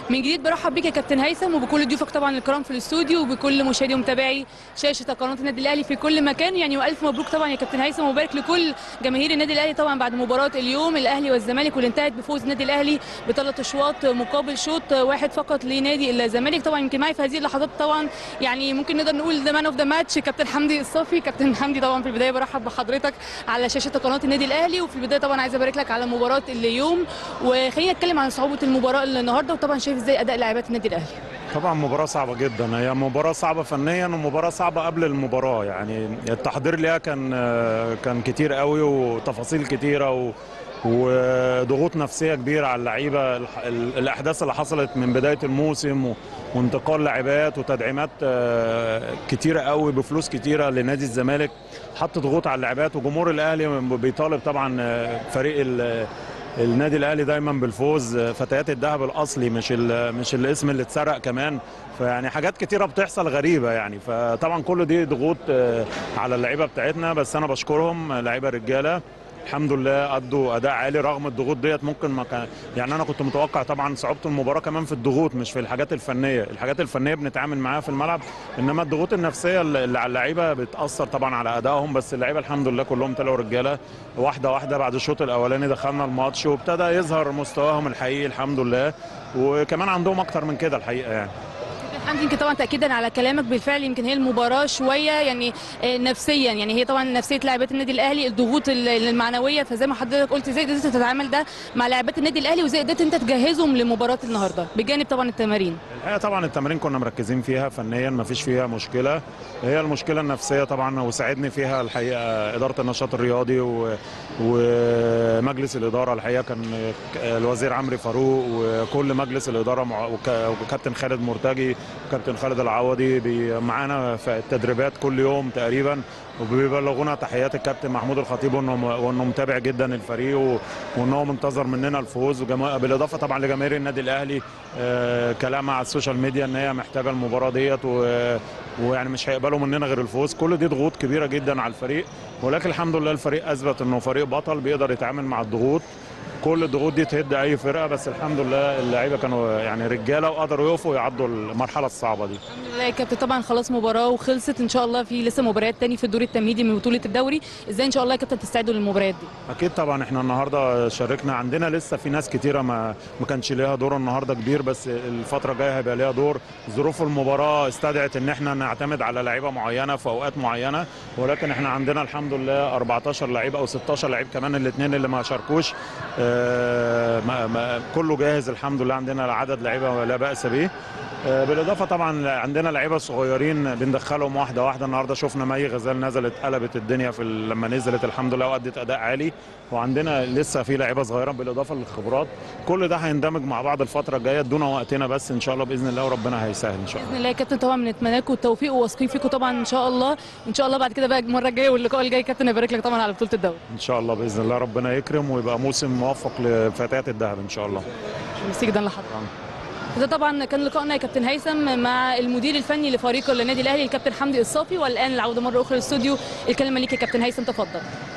من جديد برحب بيك يا كابتن هيثم وبكل ضيوفك طبعا الكرام في الاستوديو وبكل مشاهدي ومتابعي شاشه قناه النادي الاهلي في كل مكان يعني والف مبروك طبعا يا كابتن هيثم وبارك لكل جماهير النادي الاهلي طبعا بعد مباراه اليوم الاهلي والزمالك واللي انتهت بفوز النادي الاهلي بثلاث اشواط مقابل شوط واحد فقط لنادي الزمالك طبعا يمكن معي في هذه اللحظات طبعا يعني ممكن نقدر نقول ذا مان اوف ذا ماتش كابتن حمدي الصافي كابتن حمدي طبعا في البدايه برحب بحضرتك على شاشه قناه النادي الاهلي وفي البدايه طبعا عايزه ابارك لك على مباراه اليوم وخلينا نتكلم عن صعوبه المباراه النهارده وطبعا شايف ازاي اداء لاعبات النادي الاهلي طبعا مباراة صعبة جدا هي مباراة صعبة فنيا ومباراة صعبة قبل المباراة يعني التحضير ليها كان كان كتير قوي وتفاصيل كتيرة و وضغوط نفسيه كبيره على اللعيبه الاحداث اللي حصلت من بدايه الموسم وانتقال لاعبات وتدعيمات كتيره قوي بفلوس كتيره لنادي الزمالك حط ضغوط على اللاعبات وجمهور الاهلي بيطالب طبعا فريق النادي الاهلي دايما بالفوز فتيات الذهب الاصلي مش مش الاسم اللي اتسرق كمان فيعني حاجات كتيره بتحصل غريبه يعني فطبعا كل دي ضغوط على اللعيبه بتاعتنا بس انا بشكرهم لعيبه رجاله الحمد لله ادوا اداء عالي رغم الضغوط ديت ممكن ما كان يعني انا كنت متوقع طبعا صعوبه المباراه كمان في الضغوط مش في الحاجات الفنيه الحاجات الفنيه بنتعامل معاها في الملعب انما الضغوط النفسيه اللي على اللعيبه بتاثر طبعا على ادائهم بس اللعيبه الحمد لله كلهم طلعوا رجاله واحده واحده بعد الشوط الاولاني دخلنا الماتش وابتدى يظهر مستواهم الحقيقي الحمد لله وكمان عندهم اكتر من كده الحقيقه يعني حمدي يمكن طبعا تاكيدا على كلامك بالفعل يمكن هي المباراه شويه يعني نفسيا يعني هي طبعا نفسيه لاعبات النادي الاهلي الضغوط المعنويه فزي ما حضرتك قلت ازاي قدرت تتعامل ده مع لاعبات النادي الاهلي وازاي قدرت انت تجهزهم لمباراه النهارده بجانب طبعا التمارين الحقيقه طبعا التمارين كنا مركزين فيها فنيا ما فيش فيها مشكله هي المشكله النفسيه طبعا وساعدني فيها الحقيقه اداره النشاط الرياضي و... ومجلس الاداره الحقيقه كان الوزير عمرو فاروق وكل مجلس الاداره مع... وكابتن خالد مرتجي كابتن خالد العوضي معانا في التدريبات كل يوم تقريبا وبيبلغونا تحيات الكابتن محمود الخطيب وانه وانه متابع جدا الفريق وان هو منتظر مننا الفوز وجما... بالاضافه طبعا لجماهير النادي الاهلي آه كلام على السوشيال ميديا ان هي محتاجه المباراه ديت و... ويعني مش هيقبلوا مننا غير الفوز كل دي ضغوط كبيره جدا على الفريق ولكن الحمد لله الفريق اثبت انه فريق بطل بيقدر يتعامل مع الضغوط كل الضغوط دي تهد اي فرقه بس الحمد لله اللعيبه كانوا يعني رجاله وقدروا يقفوا ويعدوا المرحله الصعبه دي الحمد لله يا كابتن طبعا خلاص مباراه وخلصت ان شاء الله في لسه مباريات تاني في الدور التمهيدي من بطوله الدوري ازاي ان شاء الله يا كابتن تستعدوا للمباريات دي اكيد طبعا احنا النهارده شاركنا عندنا لسه في ناس كتيره ما ما كانش ليها دور النهارده كبير بس الفتره الجايه هيبقى ليها دور ظروف المباراه استدعت ان احنا نعتمد على لعيبه معينه في اوقات معينه ولكن احنا عندنا الحمد لله 14 لعيب او 16 لعيب كمان الاثنين اللي ما شاركوش آه ما ما كله جاهز الحمد لله عندنا عدد لعيبه لا باس به بالاضافه طبعا عندنا لعيبه صغيرين بندخلهم واحده واحده النهارده شفنا مي غزال نزلت قلبت الدنيا في لما نزلت الحمد لله وادت اداء عالي وعندنا لسه في لعيبه صغيره بالاضافه للخبرات كل ده هيندمج مع بعض الفتره الجايه ادونا وقتنا بس ان شاء الله باذن الله وربنا هيسهل ان شاء الله باذن الله يا كابتن طبعا بنتمنى لكم التوفيق وواثقين فيكم طبعا ان شاء الله ان شاء الله بعد كده بقى المره الجايه واللقاء الجاي كابتن يبارك لك طبعا على بطوله الدوري ان شاء الله باذن الله ربنا يكرم ويبقى موسم موفق لفتيات الذهب ان شاء الله ميرسي جدا لحضرتك ده طبعا كان لقائنا يا كابتن هيثم مع المدير الفني لفريق النادي الاهلي الكابتن حمدي الصافي والان العوده مره اخرى للاستوديو الكلمه ليك يا كابتن هيثم تفضل